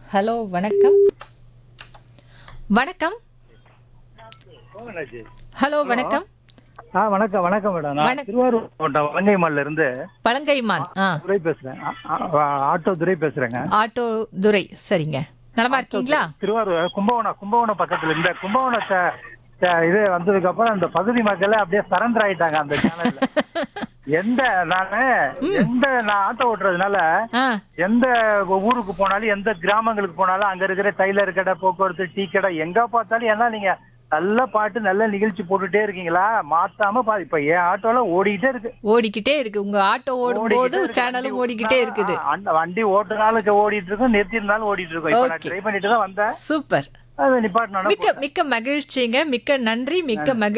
Hello வணக்கம் வணக்கம் hello வணக்கம் ஆ வணக்கம் வணக்கம் மேடம் நான் வணக்கம். திருவாரூர் மாவட்டம் வலங்கைமால்ல இருந்து பழங்கைமான் ஆ துரை பேசுறேன் ஆ, ஆ, ஆட்டோ துரை பேசுறேங்க ஆட்டோ துரை சரிங்க நலமா இருக்கீங்களா திருவாரூர் கும்பகோணம் கும்பகோணம் பக்கத்துல இந்த கும்பகோணத்தை அஹ், இது வந்ததுக்கு அப்புறம் அந்த பகுதி மக்கள் அப்படியே சரண்டர் ஆயிட்டாங்க அந்த சேனல்ல எந்த நானு எந்த நான் ஆட்டோ ஓட்டுறதுனால ஆ எந்த ஊருக்கு போனாலும் எந்த கிராமங்களுக்கு போனாலும் அங்க இருக்கிற டைலர் கடை போக்குவரத்து டீ கடை எங்க பார்த்தாலும் ஏன்னா நீங்க நல்ல பாட்டு நல்ல நிகழ்ச்சி போட்டுட்டே இருக்கீங்களா மாத்தாம பா இப்ப என் ஆட்டோல ஓடிக்கிட்டே இருக்கு ஓடிக்கிட்டே இருக்கு உங்க ஆட்டோ ஓடும் போது ஓடிக்கிட்டே இருக்கு. சேனலும் வண்டி ஓடிக்கிட்டே ஓட்டுனா, இருக்குது ஆ, அந்த வண்டி ஓட்டுனாலும் ஓடிட்டு இருக்கும் நிறுத்தி இருந்தாலும் ஓடிட்டு இருக்கும் இப்ப நான் Okay. ட்ரை பண்ணிட்டு தான் வந்தேன் சூப்பர் அதை நிப்பாட்டினோட மிக்க மிக்க மகிழ்ச்சிங்க மிக்க நன்றி மிக்க மகிழ்ச்சி